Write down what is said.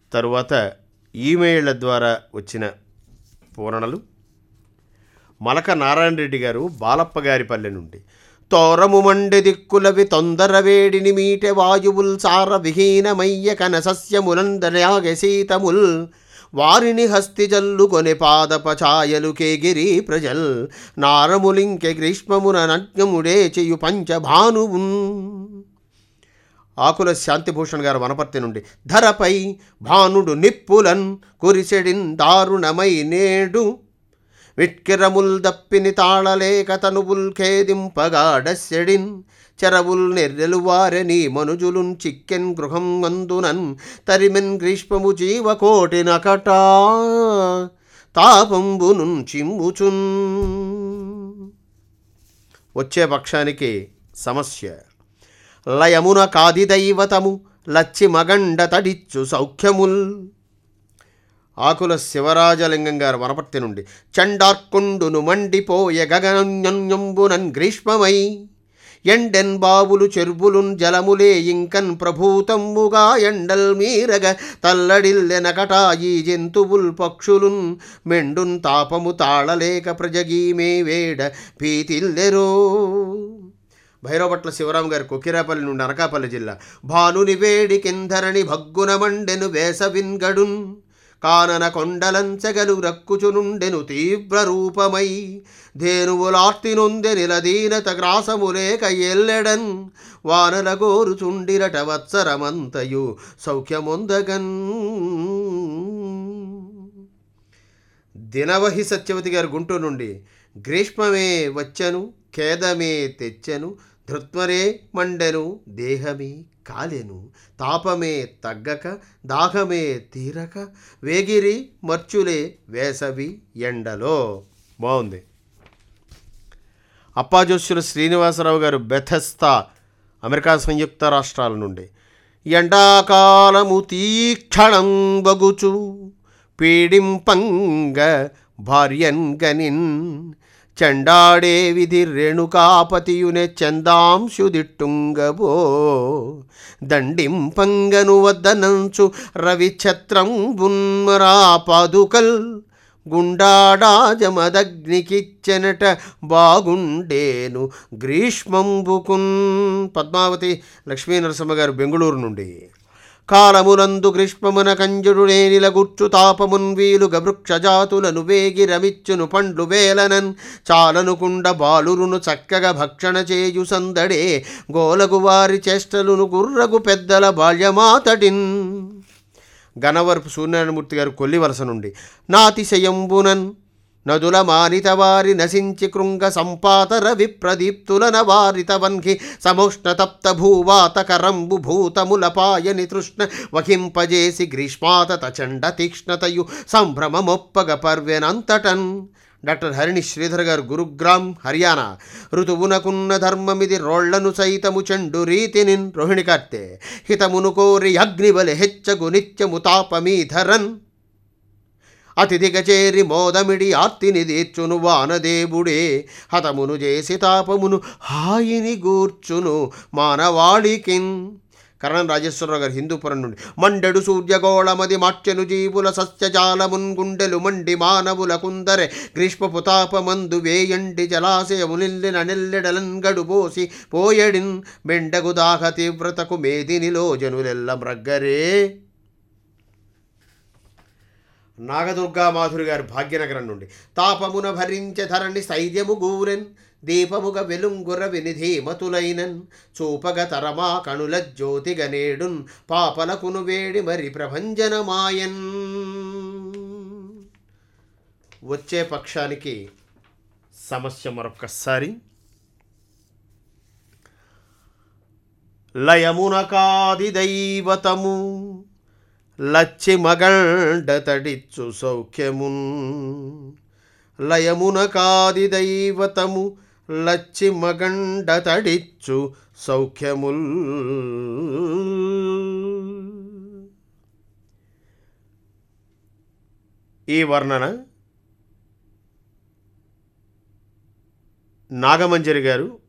తరువాత ఈమెయిళ్ల ద్వారా వచ్చిన పూరణలు మలక నారాయణ రెడ్డి గారు బాలప్ప గారి పల్లె నుండి తోరము మండి దిక్కులవి తొందర వేడిని మీటె వాయువుల్ సార విహీనమయ్య కన సస్యములందరయాగ సీతముల్ వారిని హస్తి జల్లుకొని పాదప ఛాయలు కేగిరి ప్రజల్ నారములింకె గ్రీష్మమున నజ్ఞముడే చేయు పంచభానువున్ ఆకుల శాంతిభూషణ్ గారు వనపర్తి నుండి ధరపై భానుడు నిప్పులన్ కురిసెడిన్ దారుణమై నేడు విట్కిరముల్ దప్పిని తాళలేక తనువుల్ ఖేదింపగాడస్యడిన్ చెరవుల్ నెర్రెలు వారెని మనుజులున్ చిక్కెన్ గృహం అందునన్ తరిమెన్ గ్రీష్మము జీవకోటి నకటా తాపంబునున్ చిమ్ముచున్ వచ్చే పక్షానికి సమస్య లయమున కాది దైవతము లచ్చి మగండ తడిచ్చు సౌఖ్యముల్ ఆకుల శివరాజలింగం గారు వనపర్తి నుండి చండార్కుండును మండిపోయే గగనంబునన్ గ్రీష్మమై ఎండెన్ బావులు చెర్బులున్ జలములే ఇంకన్ ప్రభూతమ్ముగా ఎండల్ మీరగ తల్లడిల్లెనకటా ఈ జంతువుల్ పక్షులున్ మెండున్ తాపము తాళలేక ప్రజగీమే వేడ పీతిల్లెరో భైరవపట్ల శివరాం గారి కొకిరాపల్లి నుండి అనకాపల్లి జిల్లా భానుని వేడి కింధరణి భగ్గున మండెను వేసవిన్గడున్ కానన కొండలంచెగలు రక్కుచునుండెను తీవ్ర రూపమై ధేనువులార్తి నొందె నిలదీనత గ్రాసములేక ఎల్లెడన్ వానల గోరుచుండిరట వత్సరమంతయు సౌఖ్యమొందగన్ దినవహి సత్యవతి గారు గుంటూరు నుండి గ్రీష్మమే వచ్చెను ఖేదమే తెచ్చెను ధృత్వరే మండెను దేహమే కాలెను తాపమే తగ్గక దాహమే తీరక వేగిరి మర్చులే వేసవి ఎండలో బాగుంది అప్పాజోస్యుల శ్రీనివాసరావు గారు బెథెస్తా అమెరికా సంయుక్త రాష్ట్రాల నుండి ఎండాకాలము తీక్షణం బగుచు పీడింపంగ భార్యన్ గనిన్ చండాడే విధి రేణుకాపతియునే చందాంశుదిట్టుంగబో దండింపంగను వద్దనంచు రవిఛత్రం బున్మరా పాదుకల్ గుండాడాజమదగ్నికిచ్చెనట బాగుండేను గ్రీష్మంబుకున్ పద్మావతి లక్ష్మీ నరసింహ గారు బెంగుళూరు నుండి కాలమునందు గ్రీష్మమున కంజుడు నేనిల గుర్చు తాపమున్ వీలుగ వృక్షజాతులను వేగి రమిచ్చును పండ్లు వేలనన్ చాలనుకుండ బాలురును చక్కగా భక్షణ చేయు సందడే గోలగు వారి చేష్టలును గుర్రగు పెద్దల బాల్యమాతడిన్ గణవరపు సూర్యనారాయణమూర్తి గారు కొల్లివలస నుండి నాతిశయంబునన్ నదుల మానిత వారి నశించి కృంగ సంపాతర విప్రదీప్తులన వారిత వన్హి సమోష్ణ తప్త భూవాతకరంబు భూతముల పాయని తృష్ణ వహింపజేసి గ్రీష్మాతత చండ తీక్ష్ణతయు సంభ్రమమొప్పగ పర్వెనంతటన్ డాక్టర్ హరిణి శ్రీధర్ గారు గురుగ్రామ్ హర్యానా ఋతువునకున్న ధర్మమిది రోళ్లను సైతము చెండు రీతినిన్ రోహిణి కార్తె హితమును కోరి అగ్నిబలి హెచ్చగు నిత్యము తాపమీధరన్ అతిథిగ చేరి మోదమిడి ఆర్తిని తీర్చును వానదేవుడే హతమును చేసి తాపమును హాయిని గూర్చును మానవాళికిన్ కరణం రాజేశ్వరరావు గారు హిందూపురం నుండి మండెడు సూర్యగోళమది మార్చెను జీవుల సస్యజాలమున్ గుండెలు మండి మానవుల కుందరె గ్రీష్మపు తాపమందు వేయండి జలాశయములిల్లిన నెల్లెడలన్ గడుబోసి పోయడిన్ మెండగు దాహ తీవ్రతకు మేదినిలో జనులెల్ల మ్రగ్గరే నాగదుర్గా మాధురి గారు భాగ్యనగరం నుండి తాపమున భరించే ధరణి స్థైర్యము గూరెన్ దీపముగ వెలుంగుర వినిధీమతులైనన్ చూపగ తరమా కణుల జ్యోతిగ నేడున్ పాపలకును వేడి మరి ప్రభంజనమాయన్ వచ్చే పక్షానికి సమస్య మరొక్కసారి లయమున కాది దైవతము లచ్చి మగండ తడిచ్చు సౌఖ్యమున్ లయమున కాది దైవతము లచ్చి మగండ తడిచ్చు సౌఖ్యముల్ ఈ వర్ణన నాగమంజరి గారు